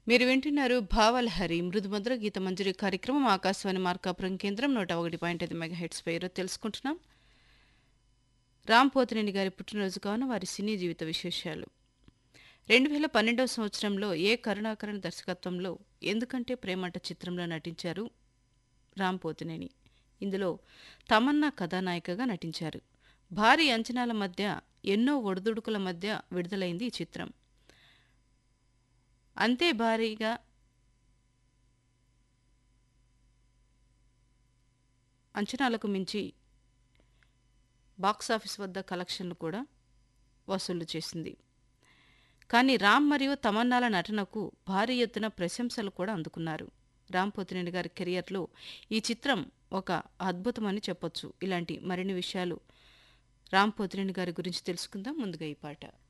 మీరు వింటున్నారు భావలహరి మృదుమధుర గీత మంజరి కార్యక్రమం ఆకాశవాణి మార్కాపురం కేంద్రం నూట ఒకటి పాయింట్ ఐదు మెగాహెట్స్ పై ఈరోజు తెలుసుకుంటున్నాం రామ్ పోతినేని గారి పుట్టినరోజు కావున వారి సినీ జీవిత విశేషాలు రెండు వేల పన్నెండవ సంవత్సరంలో ఏ కరుణాకరణ దర్శకత్వంలో ఎందుకంటే ప్రేమంట చిత్రంలో నటించారు రామ్ పోతినేని ఇందులో తమన్నా కథానాయికగా నటించారు భారీ అంచనాల మధ్య ఎన్నో ఒడిదుడుకుల మధ్య విడుదలైంది ఈ చిత్రం అంతే భారీగా అంచనాలకు మించి బాక్సాఫీస్ వద్ద కలెక్షన్లు కూడా వసూలు చేసింది కానీ రామ్ మరియు తమన్నాల నటనకు భారీ ఎత్తున ప్రశంసలు కూడా అందుకున్నారు రామ్ పోతినేని గారి కెరియర్లో ఈ చిత్రం ఒక అద్భుతమని చెప్పొచ్చు ఇలాంటి మరిన్ని విషయాలు రామ్ పోతినేని గారి గురించి తెలుసుకుందాం ముందుగా ఈ పాట